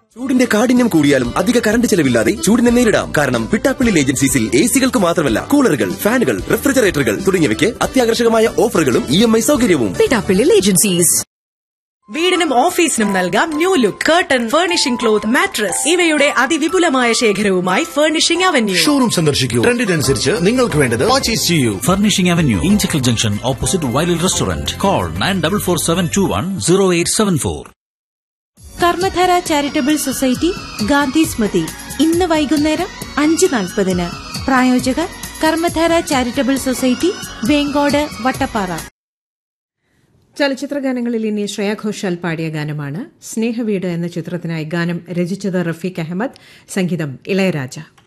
ചൂടിന്റെ കാഠിന്യം കൂടിയാലും അധിക കറണ്ട് ചെലവില്ലാതെ ചൂടിനെ നേരിടാം കാരണം പിട്ടാപ്പിള്ളി ഏജൻസീസിൽ എ സികൾക്ക് മാത്രമല്ല കൂളറുകൾ ഫാനുകൾ റെഫ്രിജറേറ്ററുകൾ തുടങ്ങിയവയ്ക്ക് അത്യാകർഷകമായ ഓഫറുകളും ഇ എം ഐ സൗകര്യവും പിട്ടാപ്പിള്ളിൽ ഏജൻസീസ് വീടിനും ഓഫീസിനും നൽകാം new look curtain furnishing cloth mattress ഇവയുടെ അതിവിപുലമായ ശേഖരവുമായി ഫർണിഷിംഗ് അവന്യൂ ഷോറൂം സന്ദർശിക്കൂ ട്രെൻഡിനനുസരിച്ച് നിങ്ങൾക്ക് വേണ്ടത് പർച്ചേസ് ചെയ്യൂ Furnishing Avenue, Inchicle Junction, opposite Wiley Restaurant. Call 9447210874. Karmadhara charitable society Gandhi Smriti ഇന്ന് വൈകുന്നേരം അഞ്ച് നാൽപ്പതിന് പ്രായോജകർ കർമ്മധാര ചാരിറ്റബിൾ സൊസൈറ്റി വേങ്കോട് വട്ടപ്പാറ ചലച്ചിത്ര ഗാനങ്ങളിൽ ഇനി ശ്രേയ ഘോഷാൽ പാടിയ ഗാനമാണ് സ്നേഹവീട് എന്ന ചിത്രത്തിനായി ഗാനം രചിച്ചത് റഫീഖ് അഹമ്മദ് സംഗീതം ഇളയരാജ